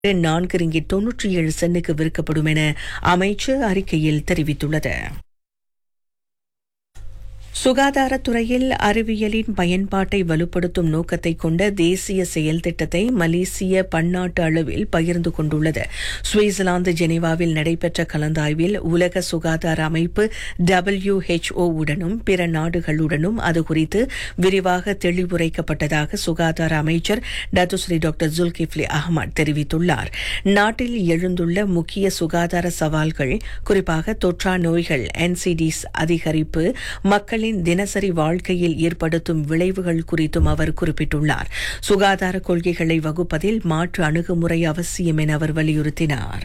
நான்கு ரிங்கிட் தொன்னூற்றி ஏழு சென்னுக்கு விற்கப்படும் என அமைச்சு அறிக்கையில் தெரிவித்துள்ளது சுகாதாரத்துறையில் அறிவியலின் பயன்பாட்டை வலுப்படுத்தும் நோக்கத்தை கொண்ட தேசிய செயல் திட்டத்தை மலேசிய பன்னாட்டு அளவில் பகிர்ந்து கொண்டுள்ளது சுவிட்சர்லாந்து ஜெனீவாவில் நடைபெற்ற கலந்தாய்வில் உலக சுகாதார அமைப்பு டபிள்யூஹெச்ஓ உடனும் பிற நாடுகளுடனும் அது குறித்து விரிவாக தெளிவுரைக்கப்பட்டதாக சுகாதார அமைச்சர் டத்துஸ்ரீ டாக்டர் ஜுல்கிஃப்லி அகமது தெரிவித்துள்ளார் நாட்டில் எழுந்துள்ள முக்கிய சுகாதார சவால்கள் குறிப்பாக தொற்றா நோய்கள் என்சிடிஸ் அதிகரிப்பு மக்களின் தினசரி வாழ்க்கையில் ஏற்படுத்தும் விளைவுகள் குறித்தும் அவர் குறிப்பிட்டுள்ளார் சுகாதார கொள்கைகளை வகுப்பதில் மாற்று அணுகுமுறை அவசியம் என அவர் வலியுறுத்தினார்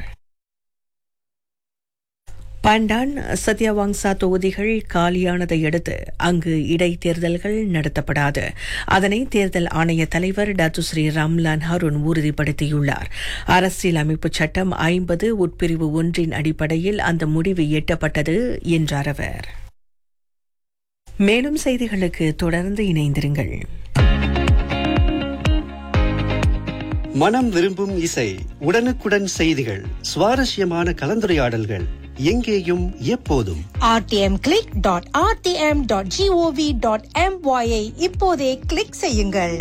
பாண்டான் சத்யவாங்சா தொகுதிகள் காலியானதை அடுத்து அங்கு இடைத்தேர்தல்கள் நடத்தப்படாது அதனை தேர்தல் ஆணைய தலைவர் டாத்துஸ்ரீ ராம்லான் ஹருண் உறுதிப்படுத்தியுள்ளார் அரசியல் அமைப்பு சட்டம் ஐம்பது உட்பிரிவு ஒன்றின் அடிப்படையில் அந்த முடிவு எட்டப்பட்டது என்றார் அவர் மேலும் செய்திகளுக்கு தொடர்ந்து இணைந்திருங்கள் மனம் விரும்பும் இசை உடனுக்குடன் செய்திகள் சுவாரஸ்யமான கலந்துரையாடல்கள் எங்கேயும் எப்போதும் rtmclick.rtm.gov.my ஐ இப்போதே கிளிக் செய்யுங்கள்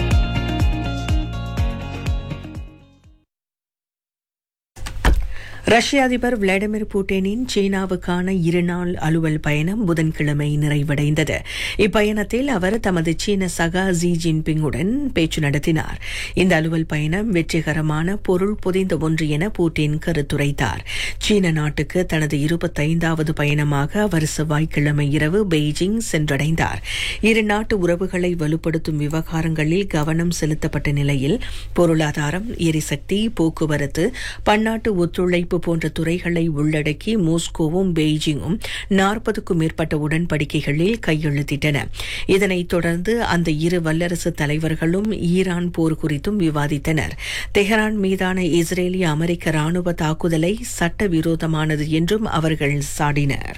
ரஷ்ய அதிபர் விளாடிமிர் புட்டினின் சீனாவுக்கான இருநாள் அலுவல் பயணம் புதன்கிழமை நிறைவடைந்தது இப்பயணத்தில் அவர் தமது சீன சகா ஜி ஜின்பிங்குடன் பேச்சு நடத்தினார் இந்த அலுவல் பயணம் வெற்றிகரமான பொருள் புதிந்த ஒன்று என புட்டின் கருத்துரைத்தார் சீன நாட்டுக்கு தனது இருபத்தைந்தாவது பயணமாக அவர் செவ்வாய்க்கிழமை இரவு பெய்ஜிங் சென்றடைந்தார் இரு நாட்டு உறவுகளை வலுப்படுத்தும் விவகாரங்களில் கவனம் செலுத்தப்பட்ட நிலையில் பொருளாதாரம் எரிசக்தி போக்குவரத்து பன்னாட்டு ஒத்துழைப்பு ஒத்துழைப்பு போன்ற துறைகளை உள்ளடக்கி மோஸ்கோவும் பெய்ஜிங்கும் நாற்பதுக்கும் மேற்பட்ட உடன்படிக்கைகளில் கையெழுத்திட்டன இதனைத் தொடர்ந்து அந்த இரு வல்லரசு தலைவர்களும் ஈரான் போர் குறித்தும் விவாதித்தனர் தெஹரான் மீதான இஸ்ரேலிய அமெரிக்க ராணுவ தாக்குதலை சட்டவிரோதமானது என்றும் அவர்கள் சாடினர்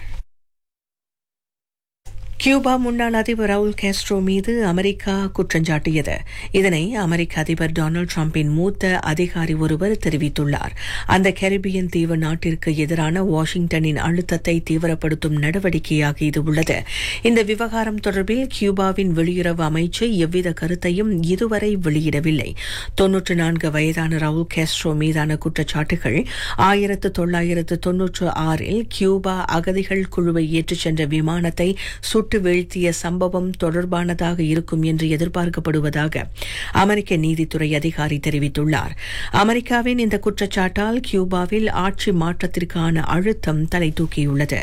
கியூபா முன்னாள் அதிபர் ரவுல் கேஸ்ட்ரோ மீது அமெரிக்கா குற்றஞ்சாட்டியது இதனை அமெரிக்க அதிபர் டொனால்டு டிரம்பின் மூத்த அதிகாரி ஒருவர் தெரிவித்துள்ளார் அந்த கரிபியன் தீவு நாட்டிற்கு எதிரான வாஷிங்டனின் அழுத்தத்தை தீவிரப்படுத்தும் நடவடிக்கையாக இது உள்ளது இந்த விவகாரம் தொடர்பில் கியூபாவின் வெளியுறவு அமைச்சு எவ்வித கருத்தையும் இதுவரை வெளியிடவில்லை தொன்னூற்று நான்கு வயதான ரவுல் கேஸ்ட்ரோ மீதான குற்றச்சாட்டுகள் ஆயிரத்து தொள்ளாயிரத்து தொன்னூற்று ஆறில் கியூபா அகதிகள் குழுவை ஏற்றுச் சென்ற விமானத்தை சுட்டு வீழ்த்திய சம்பவம் தொடர்பானதாக இருக்கும் என்று எதிர்பார்க்கப்படுவதாக அமெரிக்க நீதித்துறை அதிகாரி தெரிவித்துள்ளார் அமெரிக்காவின் இந்த குற்றச்சாட்டால் கியூபாவில் ஆட்சி மாற்றத்திற்கான அழுத்தம் தலை தூக்கியுள்ளது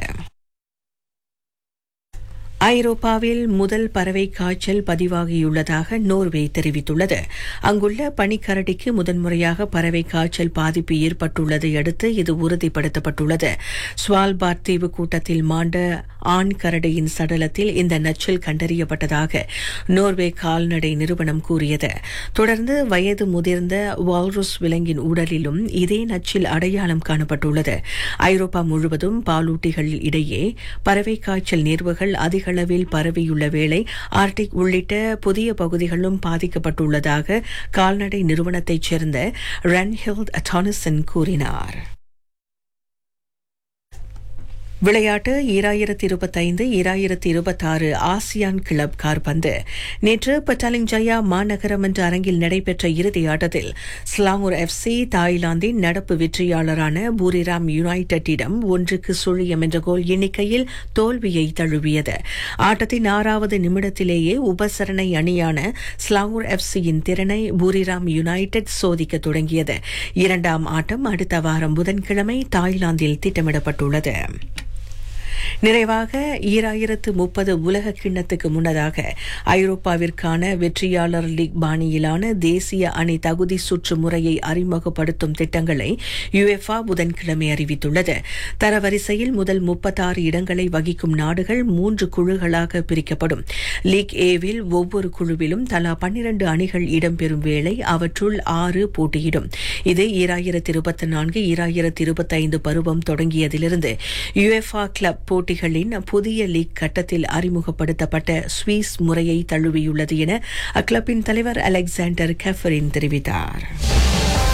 ஐரோப்பாவில் முதல் பறவை காய்ச்சல் பதிவாகியுள்ளதாக நோர்வே தெரிவித்துள்ளது அங்குள்ள பனிக்கரடிக்கு முதன்முறையாக பறவை காய்ச்சல் பாதிப்பு ஏற்பட்டுள்ளதை அடுத்து இது உறுதிப்படுத்தப்பட்டுள்ளது ஸ்வால்பார்ட் தீவு கூட்டத்தில் மாண்ட ஆண் கரடியின் சடலத்தில் இந்த நச்சல் கண்டறியப்பட்டதாக நோர்வே கால்நடை நிறுவனம் கூறியது தொடர்ந்து வயது முதிர்ந்த வால்ரஸ் விலங்கின் உடலிலும் இதே நச்சில் அடையாளம் காணப்பட்டுள்ளது ஐரோப்பா முழுவதும் பாலூட்டிகள் இடையே பறவை காய்ச்சல் நேர்வுகள் அதிக அளவில் பரவியுள்ள வேளை ஆர்டிக் உள்ளிட்ட புதிய பகுதிகளும் பாதிக்கப்பட்டுள்ளதாக கால்நடை நிறுவனத்தைச் சேர்ந்த ரன்ஹில்ட் அட்டானிசன் கூறினார் விளையாட்டு ஈராயிரத்தி இருபத்தைந்து ஈராயிரத்தி இருபத்தாறு ஆசியான் கிளப் கார்பந்து நேற்று பட்டாலிங்ஜயா மாநகரம் என்ற அரங்கில் நடைபெற்ற இறுதி ஆட்டத்தில் ஸ்லாங்கூர் எஃப்சி தாய்லாந்தின் நடப்பு வெற்றியாளரான பூரிராம் யுனைடெட்டிடம் ஒன்றுக்கு சுழியம் என்ற கோல் எண்ணிக்கையில் தோல்வியை தழுவியது ஆட்டத்தின் ஆறாவது நிமிடத்திலேயே உபசரணை அணியான ஸ்லாங்கூர் எஃப்சியின் திறனை பூரிராம் யுனைடெட் சோதிக்க தொடங்கியது இரண்டாம் ஆட்டம் அடுத்த வாரம் புதன்கிழமை தாய்லாந்தில் திட்டமிடப்பட்டுள்ளது நிறைவாக ஈராயிரத்து முப்பது உலக கிண்ணத்துக்கு முன்னதாக ஐரோப்பாவிற்கான வெற்றியாளர் லீக் பாணியிலான தேசிய அணி தகுதி சுற்று முறையை அறிமுகப்படுத்தும் திட்டங்களை யுஎஃப்ஆ புதன்கிழமை அறிவித்துள்ளது தரவரிசையில் முதல் முப்பத்தாறு இடங்களை வகிக்கும் நாடுகள் மூன்று குழுக்களாக பிரிக்கப்படும் லீக் ஏவில் ஒவ்வொரு குழுவிலும் தலா பன்னிரண்டு அணிகள் இடம்பெறும் வேளை அவற்றுள் ஆறு போட்டியிடும் இது ஈராயிரத்து இருபத்தி நான்கு ஈராயிரத்து இருபத்தைந்து பருவம் தொடங்கியதிலிருந்து யுஎஃப்ஆ கிளப் போட்டிகளின் புதிய லீக் கட்டத்தில் அறிமுகப்படுத்தப்பட்ட ஸ்வீஸ் முறையை தழுவியுள்ளது என அக்கிளப்பின் தலைவர் அலெக்சாண்டர் கெஃபரின் தெரிவித்தார்